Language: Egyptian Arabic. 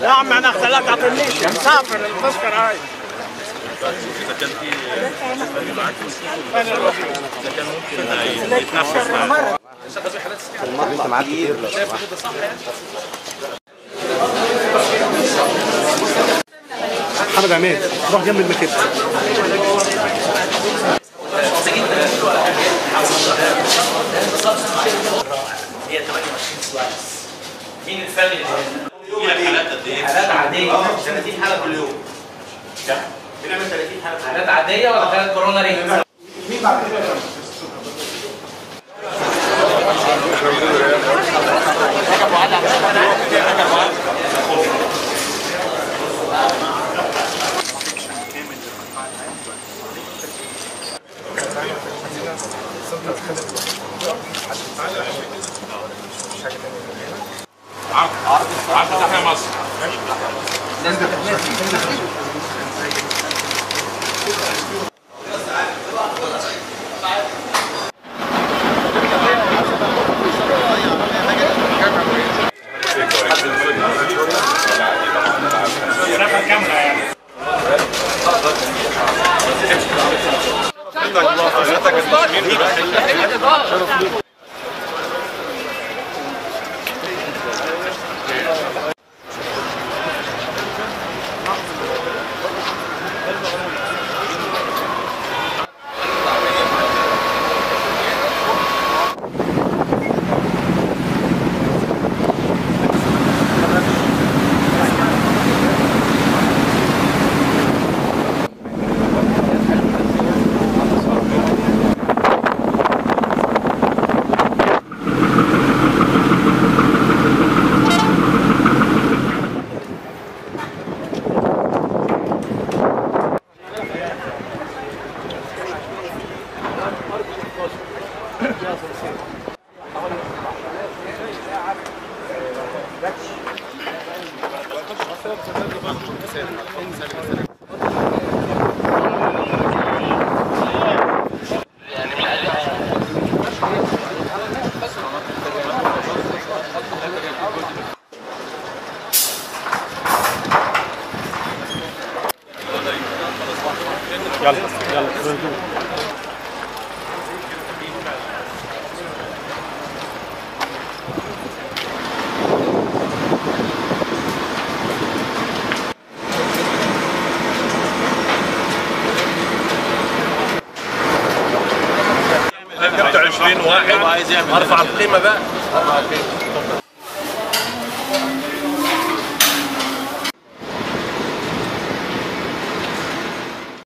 يا عم انا خلاك تعطينيش مسافر التذكرة هاي اذا كان في اذا كان ممكن يتنفس معك انت معاك كتير لو محمد عماد روح جنب المكتب هي 28 سلايس مين الفاميلي اللي هنا؟ في حالات قد ايه؟ حالات عادية 30 حلقه كل يوم بنعمل 30 حلقه حالات عادية ولا حالات كورونا رينج؟ عرض تحيا مصر يلا يلا جبت 20 واحد ارفع القيمه بقى